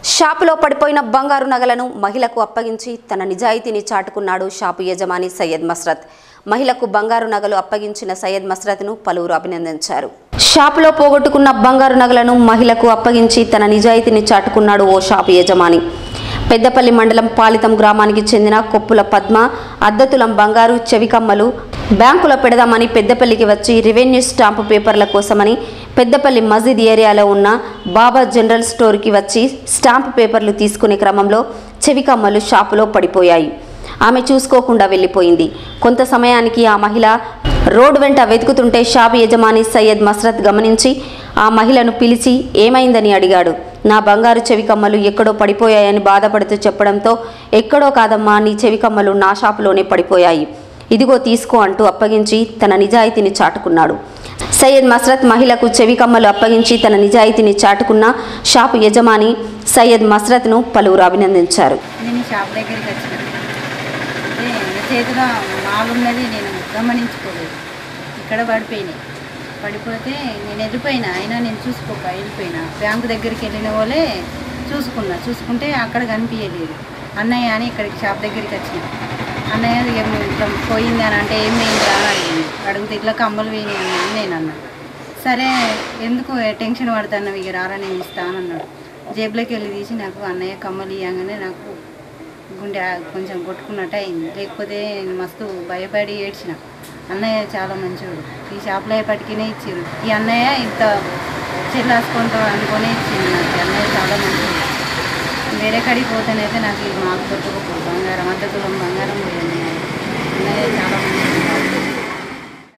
షాపులో పడిపోయిన బంగారు నగలను మహిళకు అప్పగించి తన నిజాయితీని చాటుకున్నాడు షాపు యజమాని సయ్యద్ మస్రత్ మహిళకు బంగారు నగలు అప్పగించిన సయ్యద్ మస్రత్ను పలువురు అభినందించారు షాపులో పోగొట్టుకున్న బంగారు నగలను మహిళకు అప్పగించి తన నిజాయితీని చాటుకున్నాడు ఓ షాపు యజమాని పెద్దపల్లి మండలం పాలితం గ్రామానికి చెందిన కొప్పుల పద్మ అద్దతులం బంగారు చెవికమ్మలు బ్యాంకులో పెడదామని పెద్దపల్లికి వచ్చి రెవెన్యూ స్టాంపు పేపర్ల కోసమని పెద్దపల్లి మసీద్ ఏరియాలో ఉన్న బాబా జనరల్ స్టోర్కి వచ్చి స్టాంపు పేపర్లు తీసుకునే క్రమంలో చెవికమ్మలు షాపులో పడిపోయాయి ఆమె చూసుకోకుండా వెళ్ళిపోయింది కొంత సమయానికి ఆ మహిళ రోడ్డు వెంట వెతుకుతుంటే షాప్ యజమాని సయ్యద్ మస్రత్ గమనించి ఆ మహిళను పిలిచి ఏమైందని అడిగాడు నా బంగారు చెవికమ్మలు ఎక్కడో పడిపోయాయని బాధపడుతూ చెప్పడంతో ఎక్కడో కాదమ్మా నీ చెవికమ్మలు నా షాపులోనే పడిపోయాయి ఇదిగో తీసుకో అంటూ అప్పగించి తన నిజాయితీని చాటుకున్నాడు సయ్యద్ మస్రత్ మహిళకు చెవికమ్మలు అప్పగించి తన నిజాయితీని చాటుకున్న షాపు యజమాని సయ్యద్ మస్రత్ను పలువురు అభినందించారు నేను షాప్ దగ్గరికి వచ్చిన అయితే నా చేతిలో మాలు ఉన్నది నేను గమనించుకోలేదు ఇక్కడ పడిపోయినాయి పడిపోతే నేను వెళ్ళిపోయినా అయినా నేను చూసుకోక వెళ్ళిపోయినా బ్యాంకు దగ్గరికి వెళ్ళిన వాళ్ళే చూసుకున్నా చూసుకుంటే అక్కడ కనిపించలేదు అన్నయ్య అని ఇక్కడికి షాప్ దగ్గరికి వచ్చిన అన్నయ్య ఏమి ఇట్లా పోయింది అని అంటే ఏమైంది అని అడిగింది అడిగితే ఇట్లా కమ్మలు పోయినాయి అని నేను అన్నా సరే ఎందుకు టెన్షన్ పడుతున్నావు ఇక రారా నేను ఇస్తానన్నాడు జేబులోకి వెళ్ళి తీసి నాకు అన్నయ్య కమ్మలు ఇవ్వగానే నాకు గుండె కొంచెం కొట్టుకున్నట్టు అయింది లేకపోతే నేను మస్తు భయపడి ఏడ్చిన అన్నయ్య చాలా మంచివాడు ఈ షాప్లో పట్టుకునే ఇచ్చారు ఈ అన్నయ్య ఇంత చెల్లాసుకుంటాం అనుకునే ఇచ్చింది నాకు ఈ అన్నయ్య చాలా మంచివాడు వేరే కాడికి పోతేనైతే నాకు ఇది మాకు దొరకకపోదు బంగారం అద్దె తులం బంగారం పోయింది అన్నయ్య చాలా మంచిది